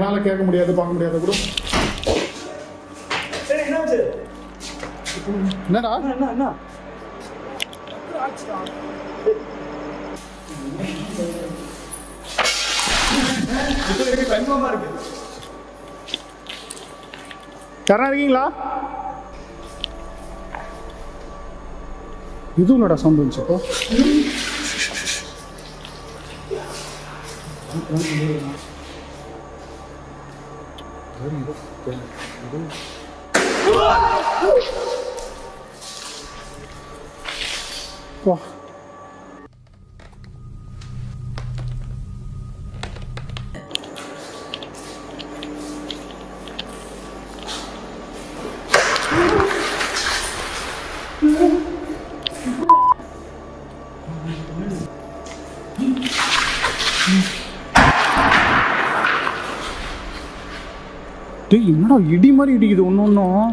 என்னால் கேட்க முடியாது பார்க்க முடியாது கூட சரி என்னாச்சு என்னடா என்ன என்ன கன்ஃபார்மா இருக்கு யாரா இருக்கீங்களா இது இல்லடா சவுண்ட் வந்துச்சு இப்போ வா டேய் என்னடா இடி மாதிரி இடிக்குது ஒன்று ஒன்றும்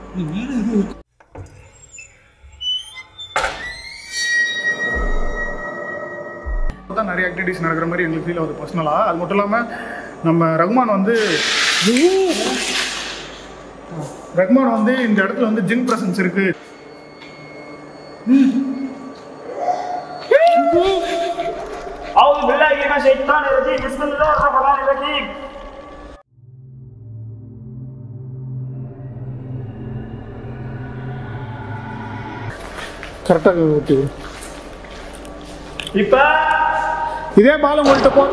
தான் நிறைய ஆக்டிவிட்டிஸ் நடக்கிற மாதிரி எங்களுக்கு ஃபீல் ஆகுது பர்சனலாக அது மட்டும் இல்லாமல் நம்ம ரகுமான் வந்து ரகுமான் வந்து இந்த இடத்துல வந்து ஜின் பிரசன்ஸ் இருக்கு أعوذ بالله من الشيطان الرجيم بسم الله الرحمن الرحيم கரெக்டாக ஓகே இப்ப இதே பாலம் உங்கள்கிட்ட போ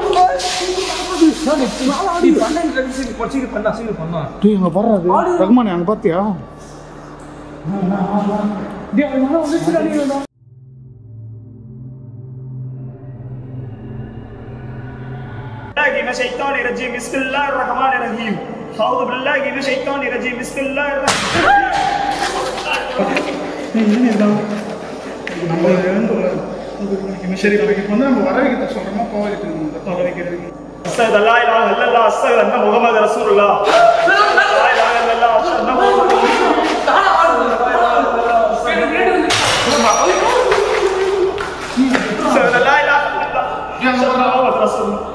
பன்னெண்டு நிமிஷம் படிச்சு பண்ணா சீக்கிரம் பண்ணா டேய் அங்கே பாடுறது ரகுமான் அங்கே பார்த்தியா بالله من الشيطان الرجيم بسم الله الرحمن الرحيم أعوذ بالله من الشيطان الرجيم بسم الله الرحمن நம்ம எழுந்து சரி நாளைக்கு இப்போ வந்து நம்ம வர வைக்கிறத சொல்கிறோமா போக வைக்கிறது வர வைக்கிறதுக்கு أستغفر لا إله إلا الله أستغفر أن محمد رسول الله لا إله إلا الله أشهد أن محمد رسول الله أستغفر لا إله إلا الله أشهد أن محمد رسول الله